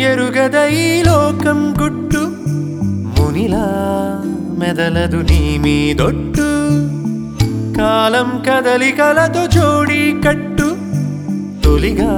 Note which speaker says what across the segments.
Speaker 1: ఎరుగద ఈ లోకం గుట్టు మునిలా మెదలదు నీ మీదొట్టు కాలం కదలికలతో జోడి కట్టు తొలిగా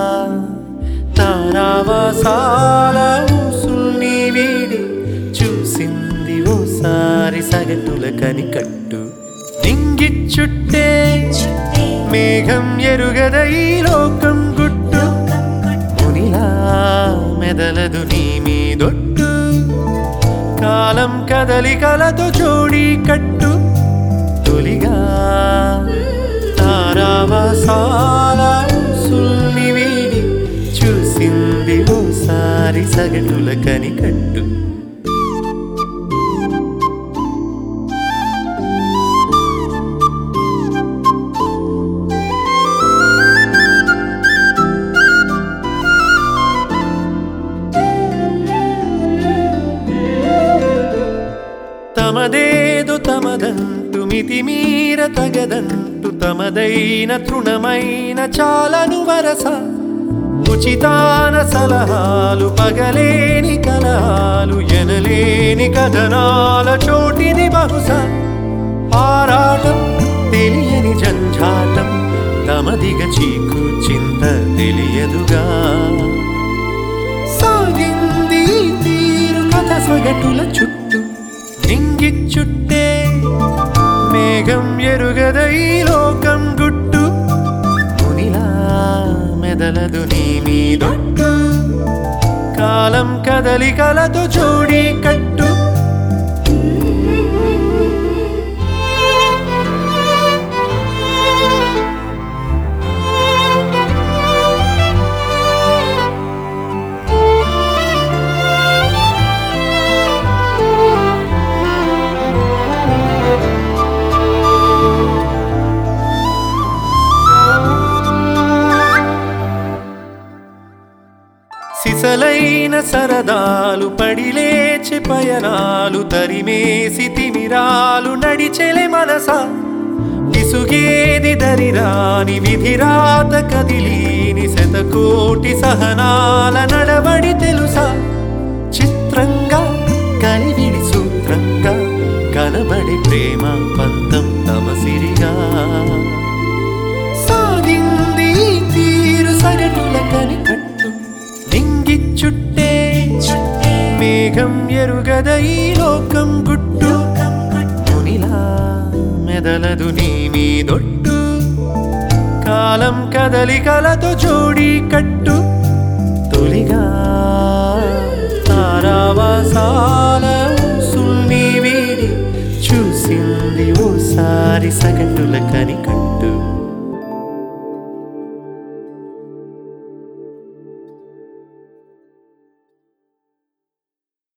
Speaker 1: తారావాసాల ఊసుల్ని వీడి చూసింది ఓసారి సగటుల కనికట్టు నింగిచ్చుట్టే మేఘం ఎరుగద ఈ లోకం గుట్టు మునిలా మెదలదు నీ మీదొట్టు కాలం కదలికలతో జోడి కట్టు తొలిగా తారావాసాల సుల్ని వీడి చూసింది ఓసారి సగటుల కనికట్టు తమదేదు తమదంటు మితిమీర తగదంటు తమదైన తృణమైన చాలను వరస ఉచితాన సలహాలు పగలేని కలహాలు ఎనలేని కథనాల చోటిది బహుశా ఆరాటం తెలియని జంఝాటం తమదిగ చీకు చింత తెలియదుగా సాగింది ఈ తీరు కథ సగటుల చుట్టూ నింగి చుట్టే మేఘం ఎరుగద ఈ లోకం గుట్టు మునిలా మెదలదు నీ మీదొట్టు కాలం కదలికలతో జోడి కట్టు సిసలైన సరదాలు పడిలేచి పయనాలు తరిమేసి తిమిరాలు నడిచెలే మనస విసుగేది దరిరాని విధిరాత కదిలీని శతకోటి సహనాల నడవడి తెలుసా చిత్రంగా కలివిడి సూత్రంగా కనబడి ప్రేమ పంతం తమసిరిగా సాగింది ఈ తీరు సగటుల కనికట్టు నింగి చుట్టే మేఘం ఎరుగద ఈ లోకం గుట్టు మునిలా మెదలదు నీ మీదొట్టు కాలం కదలికలతో జోడి కట్టు తొలిగా తారావాసాల సుల్ని వీడి చూసింది ఓసారి సగటుల కనికట్టు